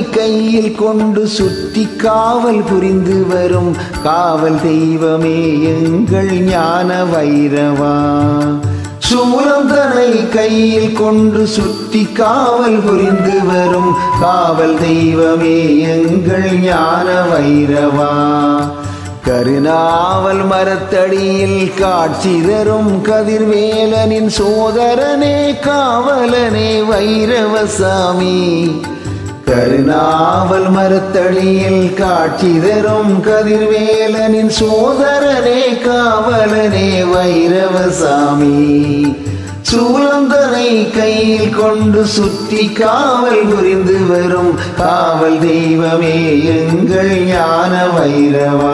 கையில் கொண்டு சுற்றி காவல் புரிந்து வரும் காவல் தெய்வமே எங்கள் ஞான வைரவா சூலம் தனை கையில் கொண்டு சுற்றி காவல் புரிந்து வரும் காவல் தெய்வமே எங்கள் ஞான வைரவா கருணாவல் மரத்தடியில் காட்சி தரும் கதிர்வேலனின் சோதரனே காவலனே வைரவசாமி கருணாவல் மரத்தடியில் காட்சி தரும் கதிர்வேலனின் சோதரனே காவலனே வைரவசாமி சூலந்தனை கையில் கொண்டு சுற்றி காவல் புரிந்து வரும் காவல் தெய்வமே எங்கள் ஞான வைரவா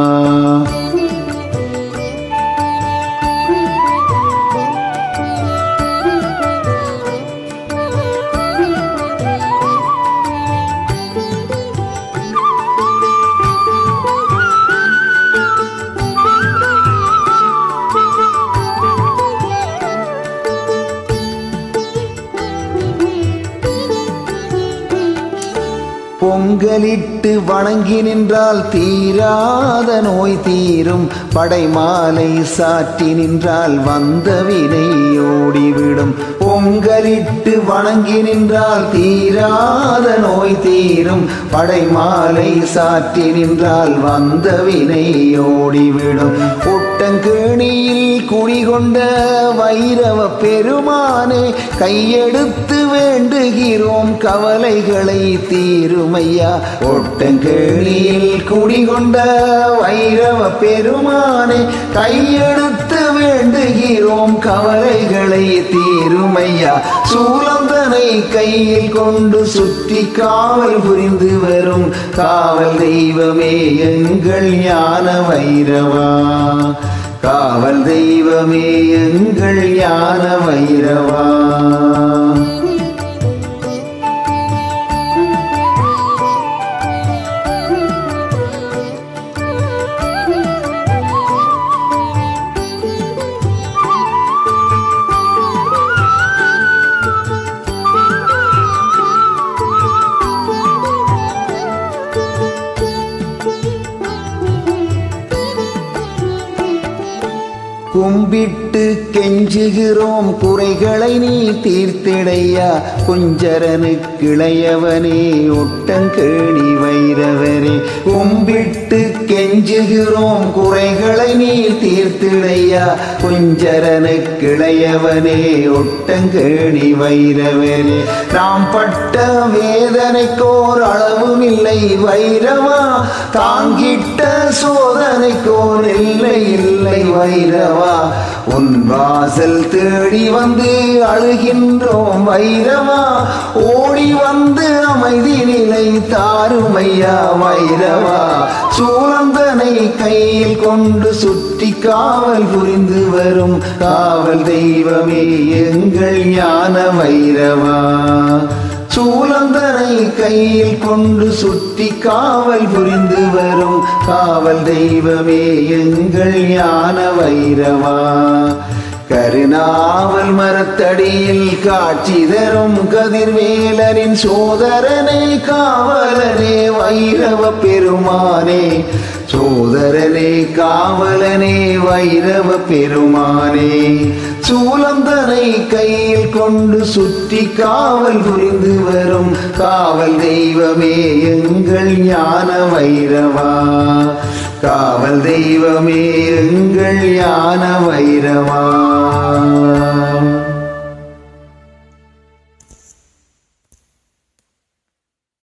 பொங்கலிட்டு வணங்கி நின்றால் தீராத நோய் தீரும் படைமாலை சாற்றி நின்றால் வந்த வினை ஓடிவிடும் பொங்கலிட்டு வணங்கி நின்றால் தீராத நோய் தீரும் படைமாலை சாற்றி நின்றால் வந்த வினை ஓடிவிடும் ஒட்டங்கேணியில் குடிகொண்ட வைரவ பெருமானே கையெடுத்து வேண்டுகிறோம் கவலைகளை தீருமையா ஒட்டங்கேணியில் குடிகொண்ட வைரவ பெருமானே கையெடுத்து வேண்டுகிறோம் கவலைகளை தீருமையா சூலந்தனை கையில் கொண்டு சுற்றி காவல் புரிந்து வரும் காவல் தெய்வமே எங்கள் ஞான வைரவா காவல் தெய்வமே எங்கள் ஞான வைரவா கும்பிட்டு கெஞ்சுகிறோம் குறைகளை நீ தீர்த்திடையா குஞ்சரனுக்கு இளையவனே ஒட்டங்கேணி வைரவரே கும்பிட்டு கெஞ்சுகிறோம் குறைகளை நீ தீர்த்திடையா குஞ்சரனுக்கு இளையவனே ஒட்டங்கேணி வைரவரே நாம் பட்ட வேதனைக்கோர் அளவும் இல்லை வைரவா தாங்கிட்ட சோதனைக்கோர் இல்லை இல்லை வைரவா உன் வாசல் தேடி வந்து அழுகின்றோம் வைரவா ஓடி வந்து அமைதி நிலை தாருமையா வைரவா சூழந்தனை கையில் கொண்டு சுற்றி காவல் புரிந்து வரும் காவல் தெய்வமே எங்கள் ஞான வைரவா சூலந்தனை கையில் கொண்டு சுற்றி காவல் புரிந்து வரும் காவல் தெய்வமே எங்கள் ஞான வைரவா கருணாவல் மரத்தடியில் காட்சி தரும் கதிர்வேலனின் சோதரனே காவலனே வைரவ பெருமானே சோதரனே காவலனே வைரவ பெருமானே சூலந்தனை கையில் கொண்டு சுற்றி காவல் புரிந்து வரும் காவல் தெய்வமே எங்கள் ஞான வைரவா காவல் தெய்வமே எங்கள் ஞான வைரவா